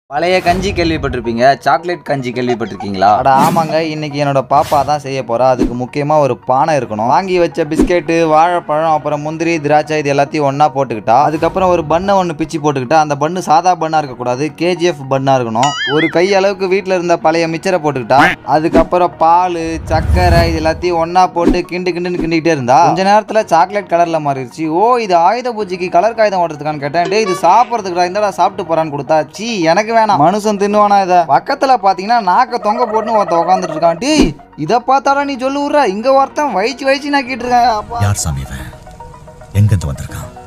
பழைய கஞ்சி கேள்விப்பட்டிருப்பீங்க சாக்லேட் கஞ்சி கேள்விப்பட்டிருக்கீங்களா அட ஆமாங்க இன்னைக்கு என்னோட பாப்பா தான் செய்ய போறா அதுக்கு முக்கியமா ஒரு பானை இருக்கணும் வாங்கி வச்ச பிஸ்கெட்டு வாழைப்பழம் அப்புறம் முந்திரி திராட்சை இது எல்லாத்தையும் ஒண்ணா போட்டுக்கிட்டா அதுக்கப்புறம் ஒரு பண்ணை ஒன்று பிச்சு போட்டுக்கிட்டா அந்த பண்ணு சாதா பண்ணா இருக்கக்கூடாது கேஜிஎஃப் பண்ணா இருக்கணும் ஒரு கை அளவுக்கு வீட்டில் இருந்த பழைய மிச்சரை போட்டுக்கிட்டா அதுக்கப்புறம் பால் சர்க்கரை இது எல்லாத்தையும் ஒண்ணா போட்டு கிண்டு கிண்டுன்னு கிண்டிக்கிட்டே இருந்தா கொஞ்ச நேரத்தில் சாக்லேட் கலர்ல மாறிடுச்சு ஓ இது ஆயுத பூஜைக்கு கலர் காகிதம் ஓட்டுறதுக்கான்னு கேட்டேன் டேய் இது சாப்பிட்றதுக்குடா இந்தடா சாப்பிட்டு போறான்னு கொடுத்தா சீ எனக்கு வேணாம் மனுஷன் தின்னுவானா இதை பக்கத்துல பாத்தீங்கன்னா நாக்க தொங்க போட்டுன்னு ஒருத்தன் உட்காந்துட்டு இருக்கான் டேய் இதை பார்த்தாடா நீ சொல்லு விட்ற இங்க ஒருத்தன் வயிச்சு வயிச்சு நாக்கிட்டு இருக்கான் அப்பா யார் சாமி இவன் எங்கிருந்து வந்திருக்கான்